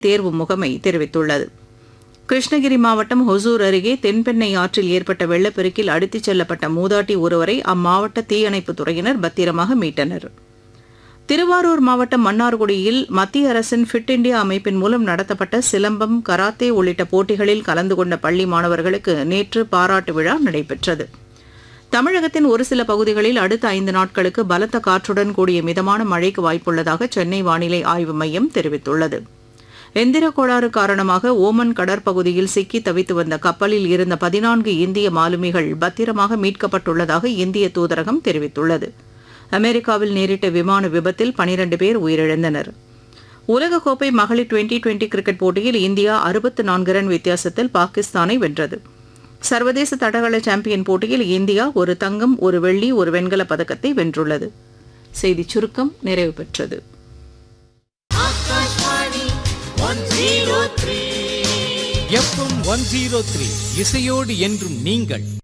தேர்வு முகமை தெரிவித்துள்ளது கிருஷ்ணகிரி மாவட்டம் ஹொசூர் அருகே தென்பெண்ணை ஆற்றில் ஏற்பட்ட வெள்ளப்பெருக்கில் அடித்துச் செல்லப்பட்ட மூதாட்டி ஒருவரை அம்மாவட்ட தீயணைப்புத் துறையினர் பத்திரமாக மீட்டனர் திருவாரூர் மாவட்டம் மன்னார்குடியில் மத்திய அரசின் ஃபிட் இண்டியா அமைப்பின் மூலம் நடத்தப்பட்ட சிலம்பம் கராத்தே உள்ளிட்ட போட்டிகளில் கலந்து கொண்ட பள்ளி மாணவர்களுக்கு நேற்று பாராட்டு விழா நடைபெற்றது தமிழகத்தின் ஒரு சில பகுதிகளில் அடுத்த ஐந்து நாட்களுக்கு பலத்த காற்றுடன் கூடிய மிதமான மழைக்கு வாய்ப்புள்ளதாக சென்னை வானிலை ஆய்வு மையம் தெரிவித்துள்ளது எந்திர கோளாறு காரணமாக ஓமன் கடற்பகுதியில் சிக்கி தவித்து வந்த கப்பலில் இருந்த பதினான்கு இந்திய மாலுமிகள் பத்திரமாக மீட்கப்பட்டுள்ளதாக இந்திய தூதரகம் தெரிவித்துள்ளது அமெரிக்காவில் நேரிட்ட விமான விபத்தில் பனிரண்டு பேர் உயிரிழந்தனர் உலகக்கோப்பை மகளிர் டுவெண்டி டுவெண்டி கிரிக்கெட் போட்டியில் இந்தியா அறுபத்து நான்கு ரன் வித்தியாசத்தில் பாகிஸ்தானை வென்றது சர்வதேச தடகள சாம்பியன் போட்டியில் இந்தியா ஒரு தங்கம் ஒரு வெள்ளி ஒரு வெண்கலப் பதக்கத்தை வென்றுள்ளது செய்திச் சுருக்கம் நிறைவு பெற்றது Akashvani one zero three FM one zero three இசையோடு என்றும் நீங்கள்